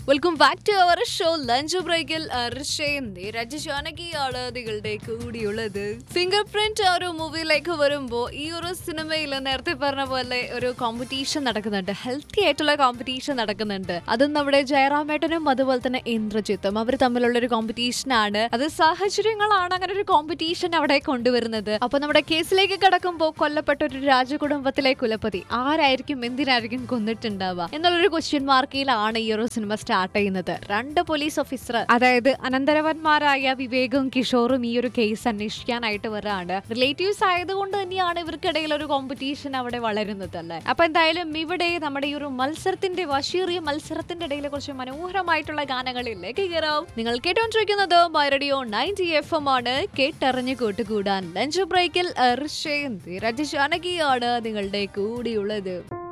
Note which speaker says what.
Speaker 1: welcome back to our show lunch ബ്രേക്കിൽ അർഷയും നീരജ് ജാനകിയാണ് നിങ്ങളുടെ കൂടിയുള്ളത് ഫിംഗർ പ്രിന്റ് ഒരു മൂവിയിലേക്ക് വരുമ്പോൾ ഈ ഒരു സിനിമയിൽ നേരത്തെ പറഞ്ഞ പോലെ ഒരു കോമ്പറ്റീഷൻ നടക്കുന്നുണ്ട് ഹെൽത്തി ആയിട്ടുള്ള കോമ്പറ്റീഷൻ നടക്കുന്നുണ്ട് അതും നമ്മുടെ ജയറാമേട്ടനും അതുപോലെ തന്നെ ഇന്ദ്രജിത്തും അവർ തമ്മിലുള്ള ഒരു കോമ്പറ്റീഷൻ ആണ് അത് സാഹചര്യങ്ങളാണ് അങ്ങനെ ഒരു കോമ്പറ്റീഷൻ അവിടെ കൊണ്ടുവരുന്നത് അപ്പൊ നമ്മുടെ കേസിലേക്ക് കടക്കുമ്പോൾ കൊല്ലപ്പെട്ട ഒരു രാജകുടുംബത്തിലെ കുലപതി ആരായിരിക്കും എന്തിനായിരിക്കും കൊന്നിട്ടുണ്ടാവുക എന്നുള്ളൊരു ക്വസ്റ്റ്യൻ മാർക്കിലാണ് ഈ ഒരു സിനിമ സ്റ്റാർട്ട് ചെയ്യുന്നത് രണ്ട് പോലീസ് ഓഫീസർ അതായത് അനന്തരവന്മാരായ വിവേകും കിഷോറും ഈ ഒരു കേസ് അന്വേഷിക്കാനായിട്ട് വരാണ് റിലേറ്റീവ്സ് ആയതുകൊണ്ട് തന്നെയാണ് ഇവർക്കിടയിൽ ഒരു കോമ്പറ്റീഷൻ അവിടെ വളരുന്നത് അല്ലേ അപ്പൊ എന്തായാലും ഇവിടെ നമ്മുടെ ഈ ഒരു മത്സരത്തിന്റെ വശീറിയ മത്സരത്തിന്റെ ഇടയിലെ കുറച്ച് മനോഹരമായിട്ടുള്ള ഗാനങ്ങളിലേക്ക് കയറാം നിങ്ങൾ കേട്ടോണ്ടിരിക്കുന്നത് മൈറഡിയോ നയൻറ്റി എഫ് എം ആണ് കേട്ടറിഞ്ഞ് കൂട്ടുകൂടാൻ ലഞ്ച് ബ്രേക്കിൽ ഋഷയും ധീരജ് ജാനകിയാണ് നിങ്ങളുടെ കൂടിയുള്ളത്